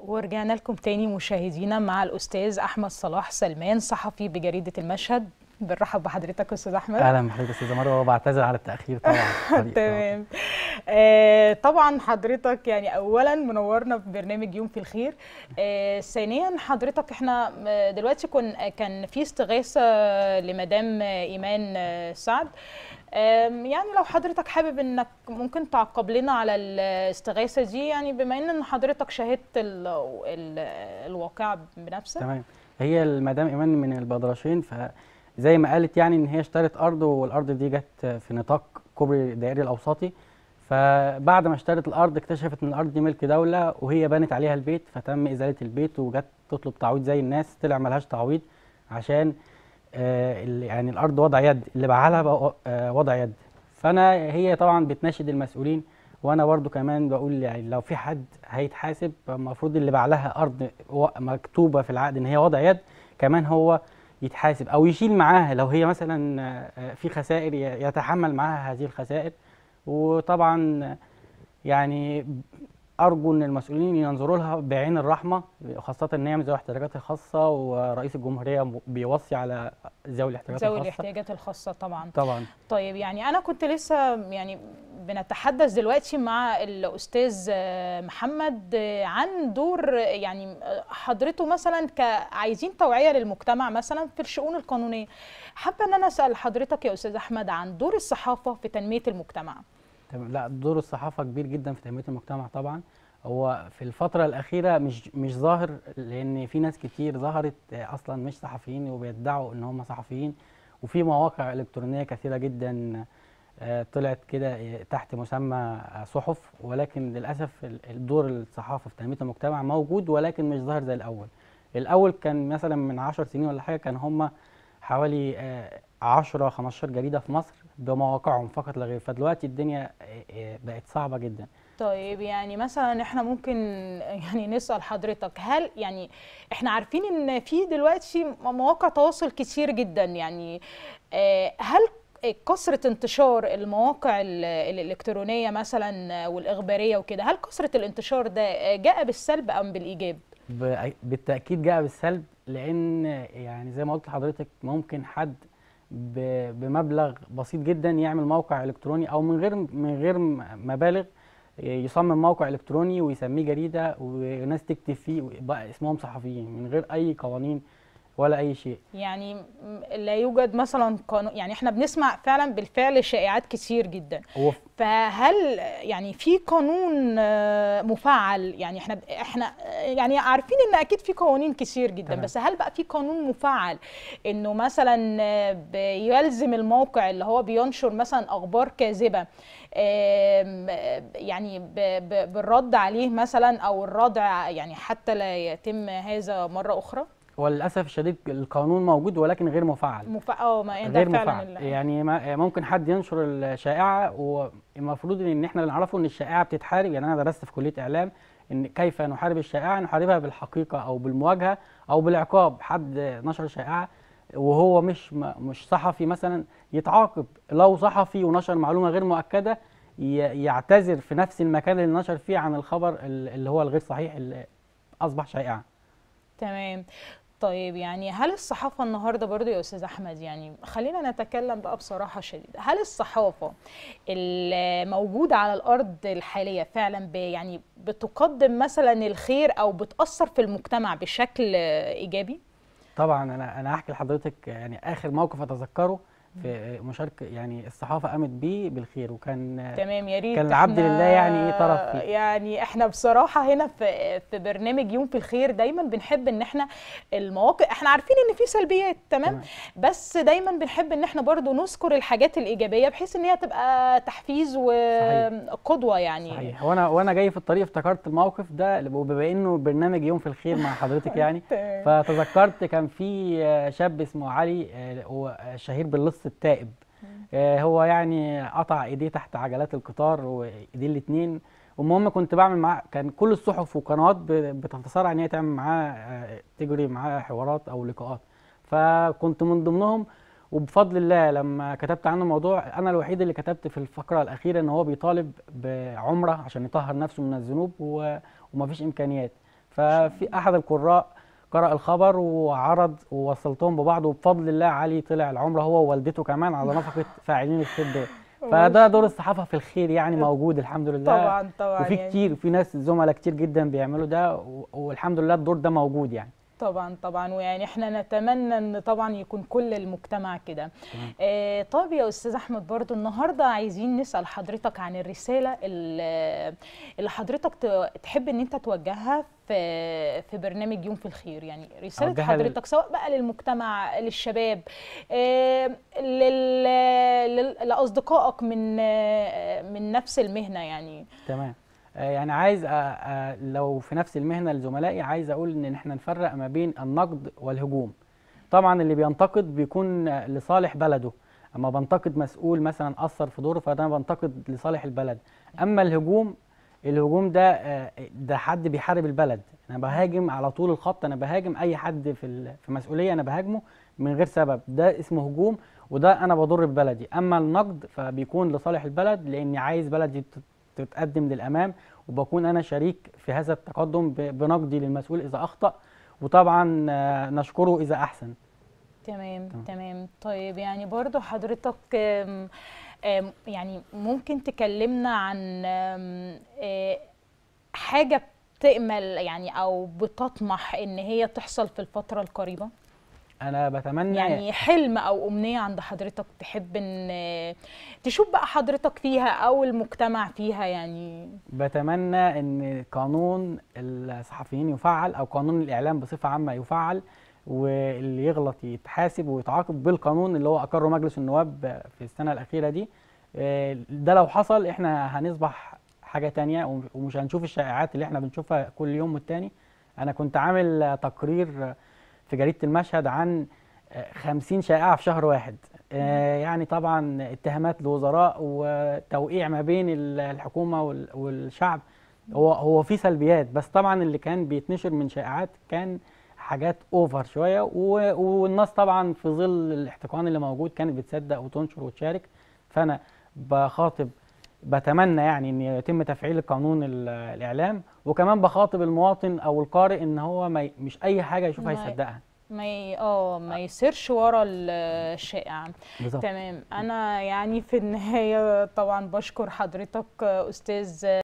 ورجعنا لكم تاني مشاهدينا مع الاستاذ احمد صلاح سلمان صحفي بجريده المشهد بنرحب بحضرتك استاذ احمد اهلا بحضرتك استاذه مروه وبعتذر على التاخير طبعا تمام آه طبعا حضرتك يعني اولا منورنا في برنامج يوم في الخير آه ثانيا حضرتك احنا آه، دلوقتي كن كان في استغاثه لمدام ايمان آه، سعد آم، يعني لو حضرتك حابب انك ممكن تعقب لنا على الاستغاثه دي يعني بما ان حضرتك شاهدت ال ال الواقع بنفسك تمام هي المدام ايمان من البدرشين فزي ما قالت يعني ان هي اشترت ارض والارض دي جت في نطاق كوبري الدائري الاوسطي فبعد ما اشترت الارض اكتشفت ان الارض دي ملك دوله وهي بنت عليها البيت فتم ازاله البيت وجت تطلب تعويض زي الناس طلع ملهاش تعويض عشان آه ال- يعني الارض وضع يد اللي باعها لها بقى آه وضع يد فانا هي طبعا بتناشد المسؤولين وانا برضو كمان بقول يعني لو في حد هيتحاسب المفروض اللي باع لها ارض و- مكتوبه في العقد ان هي وضع يد كمان هو يتحاسب او يشيل معاها لو هي مثلا آه، في خسائر ي- يتحمل معاها هذه الخسائر وطبعا آه، يعني ارجو ان المسؤولين ينظروا لها بعين الرحمه خاصه ان هي من ذوي الاحتياجات الخاصه ورئيس الجمهوريه م- بيوصي على ذوي الاحتياجات ذوي الخاصه الاحتياجات الخاصه طبعا طبعا طيب يعني انا كنت لسه يعني بنتحدث دلوقتي مع الاستاذ آه، محمد آه، عن دور آه، يعني آه، حضرته مثلا كعايزين توعيه للمجتمع مثلا في الشؤون القانونيه حابه ان انا اسال حضرتك يا استاذ احمد عن دور الصحافه في تنميه المجتمع تمام لا دور الصحافه كبير جدا في تنميه المجتمع طبعا هو في الفتره الاخيره مش مش ظاهر لان في ناس كتير ظهرت آه، اصلا مش صحفيين وبيدعوا ان هم صحفيين وفي مواقع الكترونيه كثيره جدا آه، طلعت كده آه، تحت مسمى آه، صحف ولكن للاسف ال- الدور الصحافه في تنميه المجتمع موجود ولكن مش ظاهر زي الاول الاول كان مثلا من 10 سنين ولا حاجه كان هم حوالي آه، 10 15 جريده في مصر بمواقعهم فقط لا غير فدلوقتي الدنيا آه، آه، بقت صعبه جدا طيب يعني مثلا احنا ممكن يعني نسأل حضرتك هل يعني احنا عارفين ان في دلوقتي مواقع تواصل كتير جدا يعني آه، هل كثرة انتشار المواقع ال- الإلكترونية مثلا والإخبارية وكده هل كثرة الانتشار ده جاء بالسلب أم بالإيجاب؟ ب- بالتاكيد جاء بالسلب لان يعني زي ما قلت لحضرتك ممكن حد ب- بمبلغ بسيط جدا يعمل موقع الكتروني او من غير من غير م- مبالغ يصمم موقع الكتروني ويسميه جريده وناس تكتب فيه ويبقى اسمهم صحفيين من غير اي قوانين ولا اي شيء يعني م- لا يوجد مثلا قانون يعني احنا بنسمع فعلا بالفعل شائعات كتير جدا هو ف- فهل يعني في قانون آه، مفعل يعني احنا احنا آه، يعني عارفين ان اكيد في قوانين كتير جدا تمام. بس هل بقى في قانون مفعل انه مثلا آه، بيلزم الموقع اللي هو بينشر مثلا اخبار كاذبه آم، آه، يعني ب- ب- بالرد عليه مثلا او الردع يعني حتى لا يتم هذا مره اخرى وللاسف الشديد القانون موجود ولكن غير مفعل مفعل اه ما ده غير فعلا مفعل ال- يعني ما- ممكن حد ينشر الشائعه والمفروض ان احنا اللي نعرفه ان الشائعه بتتحارب يعني انا درست في كليه اعلام ان كيف نحارب الشائعه نحاربها بالحقيقه او بالمواجهه او بالعقاب حد نشر شائعه وهو مش م- مش صحفي مثلا يتعاقب لو صحفي ونشر معلومه غير مؤكده ي- يعتذر في نفس المكان اللي نشر فيه عن الخبر ال- اللي هو الغير صحيح اللي اصبح شائعه تمام طيب يعني هل الصحافة النهاردة برضو يا أستاذ أحمد يعني خلينا نتكلم بقى بصراحة شديدة هل الصحافة الموجودة على الأرض الحالية فعلا ب- يعني بتقدم مثلا الخير أو بتأثر في المجتمع بشكل إيجابي؟ طبعا انا انا هحكي لحضرتك يعني اخر موقف اتذكره في مشاركه يعني الصحافه قامت بيه بالخير وكان تمام يا ريت كان العبد إحنا لله يعني إيه طرف فيه. يعني احنا بصراحه هنا في في برنامج يوم في الخير دايما بنحب ان احنا المواقف احنا عارفين ان في سلبيات تمام تمام. بس دايما بنحب ان احنا برضو نذكر الحاجات الايجابيه بحيث ان هي تبقى تحفيز وقدوه يعني صحيح وانا وانا جاي في الطريق افتكرت الموقف ده وبما انه برنامج يوم في الخير مع حضرتك يعني تمام. فتذكرت كان في آه، شاب اسمه علي آه، هو شهير باللص التائب آه، هو يعني قطع ايديه تحت عجلات القطار وايديه الاثنين المهم كنت بعمل معاه كان كل الصحف والقنوات ب- بتتصارع ان هي تعمل معاه آه، تجري معاه حوارات او لقاءات فكنت من ضمنهم وبفضل الله لما كتبت عنه الموضوع انا الوحيد اللي كتبت في الفقره الاخيره ان هو بيطالب بعمره عشان يطهر نفسه من الذنوب و- ومفيش امكانيات ففي احد القراء قرأ الخبر وعرض ووصلتهم ببعض وبفضل الله علي طلع العمره هو ووالدته كمان على نفقه فاعلين الخير دول فده دور الصحافه في الخير يعني موجود الحمد لله طبعا طبعا وفي يعني كتير في ناس زملاء كتير جدا بيعملوا ده و- والحمد لله الدور ده موجود يعني طبعا طبعا ويعني احنا نتمنى ان طبعا يكون كل المجتمع كده آه طب يا استاذ احمد برضو النهارده عايزين نسال حضرتك عن الرساله اللي اللي حضرتك ت- تحب ان انت توجهها في في برنامج يوم في الخير يعني رساله أوجهها لل- حضرتك سواء بقى للمجتمع للشباب آه لل لل- لاصدقائك من آه من نفس المهنه يعني تمام آه، يعني عايز آه، آه، لو في نفس المهنه لزملائي عايز اقول ان احنا نفرق ما بين النقد والهجوم طبعا اللي بينتقد بيكون آه، لصالح بلده اما بنتقد مسؤول مثلا اثر في دوره فده أنا بنتقد لصالح البلد اما الهجوم الهجوم ده آه، ده حد بيحارب البلد انا بهاجم على طول الخط انا بهاجم اي حد في ال- في مسؤوليه انا بهاجمه من غير سبب ده اسمه هجوم وده انا بضر ببلدي اما النقد فبيكون لصالح البلد لاني عايز بلدي تت- تتقدم للامام وبكون انا شريك في هذا التقدم ب- بنقدي للمسؤول اذا اخطا وطبعا آه، نشكره اذا احسن تمام تمام. تمام طيب يعني برضو حضرتك آم، آم، يعني ممكن تكلمنا عن آم، آه، حاجة بتأمل يعني أو بتطمح إن هي تحصل في الفترة القريبة انا بتمنى يعني حلم أو أمنية عند حضرتك تحب إن آه، تشوف بقى حضرتك فيها أو المجتمع فيها يعني بتمنى ان قانون الصحفيين يفعل او قانون الاعلام بصفه عامه يفعل واللي يغلط يتحاسب ويتعاقب بالقانون اللي هو اقره مجلس النواب في السنه الاخيره دي آه، ده لو حصل احنا هنصبح حاجه تانية وم- ومش هنشوف الشائعات اللي احنا بنشوفها كل يوم والتاني انا كنت عامل آه، تقرير آه، في جريده المشهد عن آه، 50 شائعه في شهر واحد آه، يعني طبعا اتهامات لوزراء وتوقيع ما بين ال- الحكومه وال- والشعب هو هو في سلبيات بس طبعا اللي كان بيتنشر من شائعات كان حاجات اوفر شويه و- والناس طبعا في ظل الاحتقان اللي موجود كانت بتصدق وتنشر وتشارك فانا بخاطب بتمنى يعني ان يتم تفعيل قانون ال- الاعلام وكمان بخاطب المواطن او القارئ ان هو ما ي- مش اي حاجه يشوفها ما ي- يصدقها ما ي- اه ما يسيرش ورا ال- الشائع بالظبط تمام انا يعني في النهايه طبعا بشكر حضرتك استاذ